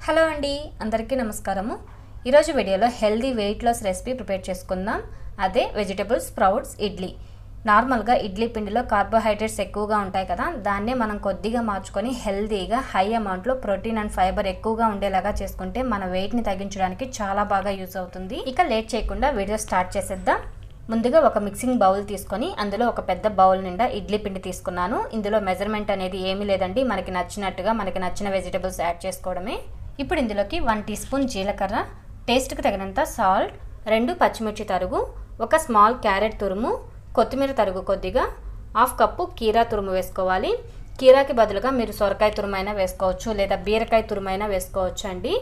hello అండి అందరికీ నమస్కారము ఈరోజు వీడియోలో healthy weight loss recipe prepare చేసుకుందాం అదే వెజిటబుల్స్ స్ప్రౌట్స్ ఇడ్లీ నార్మల్గా ఇడ్లీ పిండిలో కార్బోహైడ్రేట్స్ ఎక్కువగా ఉంటాయి కదా దాన్నే మనం కొద్దిగా మార్చుకొని హెల్దీగా హై అమౌంట్లో ప్రోటీన్ అండ్ ఫైబర్ ఎక్కువగా ఉండేలాగా చేసుకుంటే మన వెయిట్ని తగ్గించడానికి చాలా బాగా యూజ్ అవుతుంది ఇక లేట్ చేయకుండా వీడియో స్టార్ట్ చేసేద్దాం ముందుగా ఒక మిక్సింగ్ బౌల్ తీసుకొని అందులో ఒక పెద్ద బౌల్ నిండా ఇడ్లీ పిండి తీసుకున్నాను ఇందులో మెజర్మెంట్ అనేది ఏమీ లేదండి మనకి నచ్చినట్టుగా మనకి నచ్చిన వెజిటబుల్స్ యాడ్ చేసుకోవడమే ఇప్పుడు ఇందులోకి వన్ టీ స్పూన్ జీలకర్ర టేస్ట్కి తగినంత సాల్ట్ రెండు పచ్చిమిర్చి తరుగు ఒక స్మాల్ క్యారెట్ తురుము కొత్తిమీర తరుగు కొద్దిగా హాఫ్ కప్పు కీరా తురుము వేసుకోవాలి కీరాకి బదులుగా మీరు సొరకాయ తురుమైనా వేసుకోవచ్చు లేదా బీరకాయ తురుమైనా వేసుకోవచ్చు అండి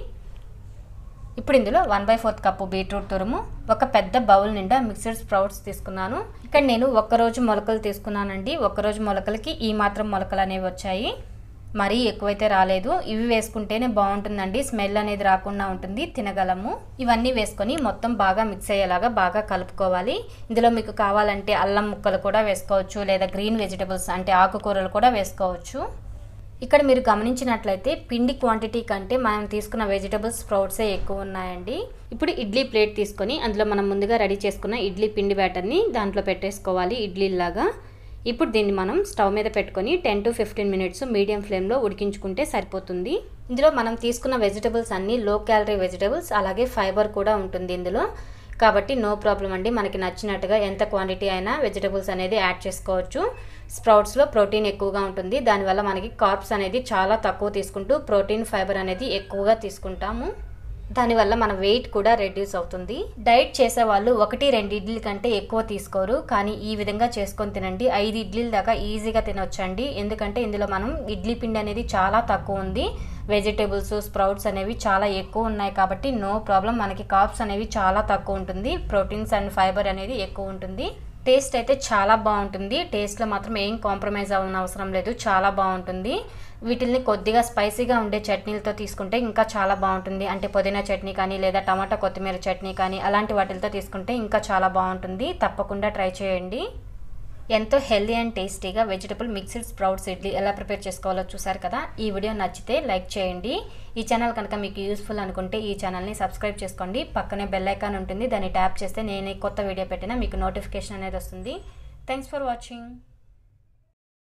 ఇప్పుడు ఇందులో one by fourth cup beetroot తురుము ఒక పెద్ద బౌల్ నిండా మిక్సర్ స్ప్రౌట్స్ తీసుకున్నాను ఇక్కడ నేను ఒక్కరోజు మొలకలు తీసుకున్నానండి ఒక్కరోజు మొలకలకి ఈ మాత్రం మొలకలు అనేవి వచ్చాయి మరీ ఎక్కువైతే రాలేదు ఇవి వేసుకుంటేనే బాగుంటుందండి స్మెల్ అనేది రాకుండా ఉంటుంది తినగలము ఇవన్నీ వేసుకొని మొత్తం బాగా మిక్స్ అయ్యేలాగా బాగా కలుపుకోవాలి ఇందులో మీకు కావాలంటే అల్లం ముక్కలు కూడా వేసుకోవచ్చు లేదా గ్రీన్ వెజిటబుల్స్ అంటే ఆకుకూరలు కూడా వేసుకోవచ్చు ఇక్కడ మీరు గమనించినట్లయితే పిండి క్వాంటిటీ కంటే మనం తీసుకున్న వెజిటబుల్స్ స్ప్రౌట్సే ఎక్కువ ఉన్నాయండి ఇప్పుడు ఇడ్లీ ప్లేట్ తీసుకొని అందులో మనం ముందుగా రెడీ చేసుకున్న ఇడ్లీ పిండి బ్యాటర్ని దాంట్లో పెట్టేసుకోవాలి ఇడ్లీలాగా ఇప్పుడు దీన్ని మనం స్టవ్ మీద పెట్టుకొని ten to fifteen minutes medium ఫ్లేమ్లో ఉడికించుకుంటే సరిపోతుంది ఇందులో మనం తీసుకున్న వెజిటబుల్స్ అన్నీ లో క్యాలరీ వెజిటబుల్స్ అలాగే ఫైబర్ కూడా ఉంటుంది ఇందులో కాబట్టి నో ప్రాబ్లం అండి మనకి నచ్చినట్టుగా ఎంత క్వాంటిటీ అయినా వెజిటబుల్స్ అనేది యాడ్ చేసుకోవచ్చు స్ప్రౌట్స్లో ప్రోటీన్ ఎక్కువగా ఉంటుంది దానివల్ల మనకి కార్బ్స్ అనేది చాలా తక్కువ తీసుకుంటూ ప్రోటీన్ ఫైబర్ అనేది ఎక్కువగా తీసుకుంటాము దానివల్ల మన వెయిట్ కూడా రెడ్యూస్ అవుతుంది డైట్ చేసే వాళ్ళు ఒకటి రెండు ఇడ్లీ కంటే ఎక్కువ తీసుకోరు కానీ ఈ విధంగా చేసుకొని తినండి ఐదు ఇడ్లీల దాకా ఈజీగా తినొచ్చండి ఎందుకంటే ఇందులో మనం ఇడ్లీ పిండి అనేది చాలా తక్కువ ఉంది వెజిటేబుల్స్ స్ప్రౌట్స్ అనేవి చాలా ఎక్కువ ఉన్నాయి కాబట్టి నో ప్రాబ్లం మనకి కాప్స్ అనేవి చాలా తక్కువ ఉంటుంది ప్రోటీన్స్ అండ్ ఫైబర్ అనేది ఎక్కువ ఉంటుంది టేస్ట్ అయితే చాలా బాగుంటుంది టేస్ట్లో మాత్రం ఏం కాంప్రమైజ్ అవ్వని అవసరం లేదు చాలా బాగుంటుంది వీటిల్ని కొద్దిగా స్పైసీగా ఉండే చట్నీలతో తీసుకుంటే ఇంకా చాలా బాగుంటుంది అంటే పుదీనా చట్నీ కానీ లేదా టమాటా కొత్తిమీర చట్నీ కానీ అలాంటి వాటితో తీసుకుంటే ఇంకా చాలా బాగుంటుంది తప్పకుండా ట్రై చేయండి ఎంతో హెల్దీ అండ్ టేస్టీగా వెజిటబుల్ మిక్స్డ్ స్ప్రౌట్స్ ఇడ్లీ ఎలా ప్రిపేర్ చేసుకోవాలో చూసారు కదా ఈ వీడియో నచ్చితే లైక్ చేయండి ఈ ఛానల్ కనుక మీకు యూస్ఫుల్ అనుకుంటే ఈ ఛానల్ని సబ్స్క్రైబ్ చేసుకోండి పక్కనే బెల్ ఐకాన్ ఉంటుంది దాన్ని ట్యాప్ చేస్తే నేను కొత్త వీడియో పెట్టినా మీకు నోటిఫికేషన్ అనేది వస్తుంది థ్యాంక్స్ ఫర్ వాచింగ్